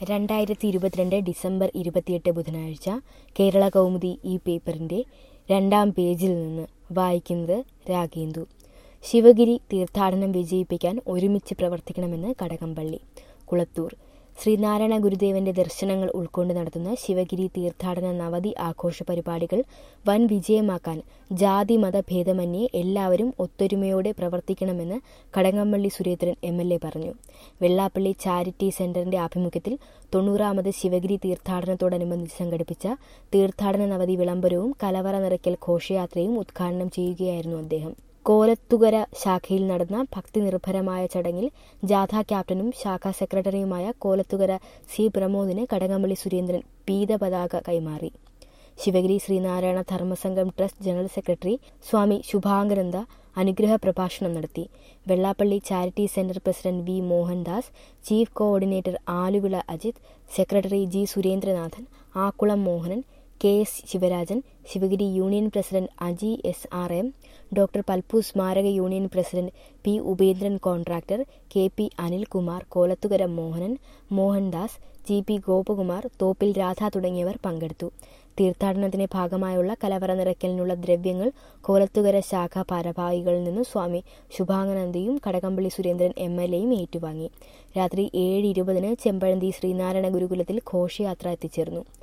രണ്ടായിരത്തി ഇരുപത്തിരണ്ട് ഡിസംബർ ഇരുപത്തിയെട്ട് ബുധനാഴ്ച കേരള കൗമുദി ഈ പേപ്പറിന്റെ രണ്ടാം പേജിൽ നിന്ന് വായിക്കുന്നത് രാഗേന്ദു ശിവഗിരി തീർത്ഥാടനം വിജയിപ്പിക്കാൻ ഒരുമിച്ച് പ്രവർത്തിക്കണമെന്ന് കടകംപള്ളി കുളത്തൂർ ശ്രീനാരായണ ഗുരുദേവന്റെ ദർശനങ്ങൾ ഉൾക്കൊണ്ട് നടത്തുന്ന ശിവഗിരി തീർത്ഥാടന നവതി ആഘോഷ പരിപാടികൾ വൻ വിജയമാക്കാൻ ജാതി മത ഭേദമന്യേ എല്ലാവരും ഒത്തൊരുമയോടെ പ്രവർത്തിക്കണമെന്ന് Kadakampally Surendran M L A പറഞ്ഞു വെള്ളാപ്പള്ളി ചാരിറ്റി സെന്ററിന്റെ ആഭിമുഖ്യത്തിൽ തൊണ്ണൂറാമത് ശിവഗിരി തീർത്ഥാടനത്തോടനുബന്ധിച്ച് സംഘടിപ്പിച്ച തീർത്ഥാടന നവതി വിളംബരവും കലവറ നിറയ്ക്കൽ ഘോഷയാത്രയും ഉദ്ഘാടനം ചെയ്യുകയായിരുന്നു അദ്ദേഹം കോലത്തുകര ശാഖയിൽ നടന്ന ഭക്തി നിർഭരമായ ചടങ്ങിൽ ജാഥ ക്യാപ്റ്റനും ശാഖാ സെക്രട്ടറിയുമായ കോലത്തുകര സി പ്രമോദിന് കടകംപള്ളി സുരേന്ദ്രൻ പീതപതാക കൈമാറി Sivagiri Sreenarayana Dharmasangham trust general secretary Swami Subhangananda അനുഗ്രഹ പ്രഭാഷണം നടത്തി Vellappally charity centre president V Mohandas chief coordinator Aluvila Ajith secretary G Surendranathan Akkulam Mohanan K S Sivarajan Sivagiri union president Aji S R M doctor Palpu സ്മാരക union president P Upendran contractor K P Anilkumar Kolathukara Mohanan Mohandas G P Gopakumar Thoppil Radha തുടങ്ങിയവർ പങ്കെടുത്തു തീർത്ഥാടനത്തിന്റെ ഭാഗമായുള്ള കലവറ നിറയ്ക്കലിനുള്ള ദ്രവ്യങ്ങൾ കോലത്തുകര ശാഖ ഭാരവാഹികളിൽ നിന്ന് സ്വാമി ശുഭാനന്ദയും കടകംപള്ളി സുരേന്ദ്രൻ എം എൽ എയും ഏറ്റുവാങ്ങി രാത്രി ഏഴ് ഇരുപതിന് ചെമ്പഴന്തി ശ്രീനാരായണ ഗുരുകുലത്തിൽ ഘോഷയാത്ര എത്തിച്ചേർന്നു